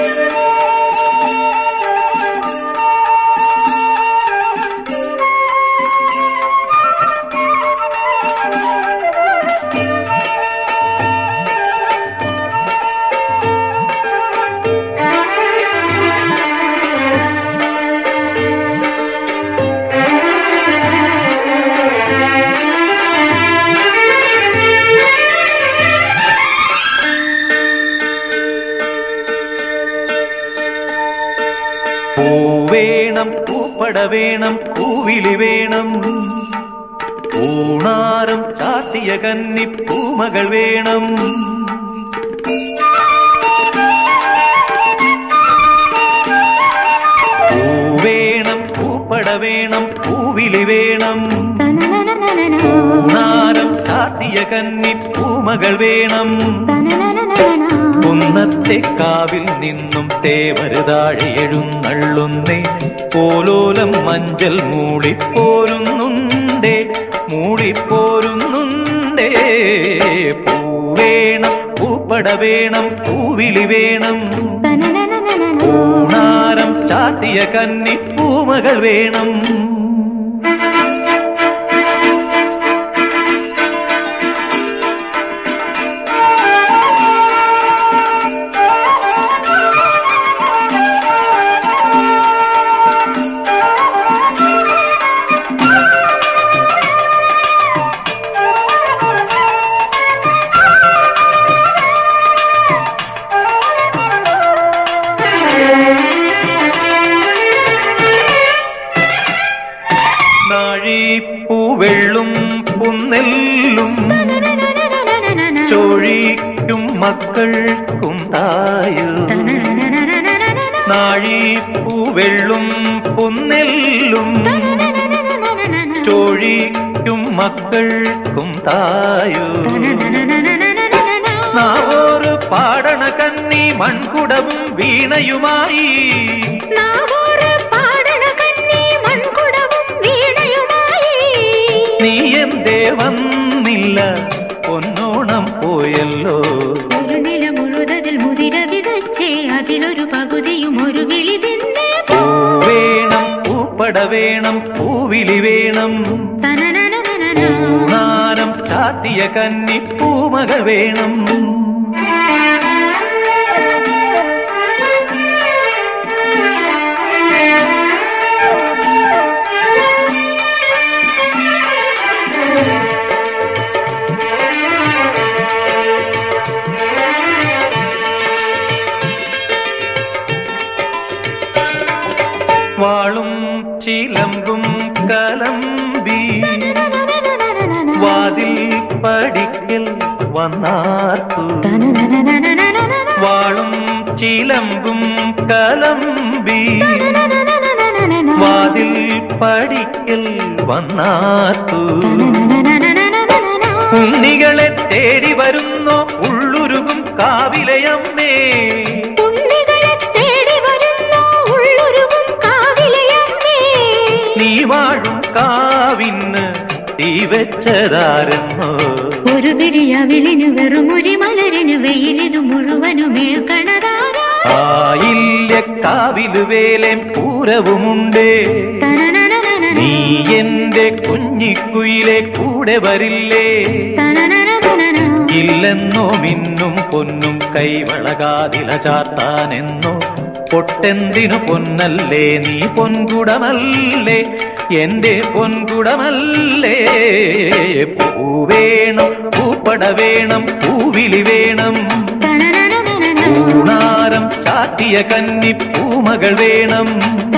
പൂവേണം പൂപ്പട വേണം പൂവിളി വേണം ഊണാരം ചാട്ടിയ കന്നി പൂമകൾ വേണം പൂവേണം പൂപ്പട വേണം പൂവിളി വേണം ഊണാരം ചാട്ടിയ കന്നി പൂമകൾ വേണം കുന്നത്തെ കാവിൽ നിന്നും തേവരുതാഴെ എഴുന്നള്ളുന്നേ പോലോലം മഞ്ചൽ മൂളിപ്പോരുന്നുണ്ടേ മൂളിപ്പോരുന്നുണ്ടേ പൂവേണം പൂപ്പട വേണം പൂവിളി വേണം ഊണാരം ചാട്ടിയ കന്നി പൂമകൾ വേണം നാഴിപ്പൂവെള്ളും പുന്നെല്ലും ചോഴിക്കും മക്കൾക്കും തായു നാഴിപ്പൂവെള്ളും പുന്നെല്ലും ചോഴിക്കും മക്കൾക്കും തായു നാവോറ് പാടണ കന്നി മൺകുടവും വീണയുമായി നീ എന്തേ വന്നില്ല പൊന്നോണം പോയല്ലോ ഒരു നില മുഴുതതിൽ മുതിര വിതച്ചേ അതിലൊരു പകുതിയും ഒരു വിളി തിന്നേ വേണം പൂപ്പട വേണം പൂവിളി വേണം തനനനനനന. ഊണാരം ചാത്തിയ കന്നി പൂമകൾ വേണം വാളും ചിലമ്പും കലമ്പി വാതിൽ പടിക്കൽ വന്നാർത്തു വാളും ചിലമ്പും കലമ്പി വാതിൽ പടിക്കൽ വന്നാർത്തു ഉണ്ണികളെ തേടി വരുന്നോ ഉള്ളുരുകും കാവിലയമ്മേ ഉണ്ണികളെ തേടി വരുന്നു ഉള്ളുരുകും കാവിലെയമ്മേ. നീ വാഴും കാവിന്ന് തീ വെച്ചതാരെന്നോ ഒരു പിടിയവിലിനു വെറും ഒരു മലരിനു വെയിലിതു മുഴുവനുമേ കണതാരാ ആയില്യ കാവിലു വേലേം പൂരവുമുണ്ടേ നീ എന്റെ കുഞ്ഞിക്കുയിലെ കൂടെ വരില്ലേ ഇല്ലെന്നോ മിന്നും പൊന്നും കൈവളകാതില ചാത്താനെന്നോ പൊട്ടെന്തിനു പൊന്നല്ലേ നീ പൊൻകുടമല്ലേ എന്റെ പൊൻകുടമല്ലേ പൂവേണം പൂപ്പട വേണം പൂവിളി വേണം ഊണാരം ചാട്ടിയ കന്നി പൂമകൾ വേണം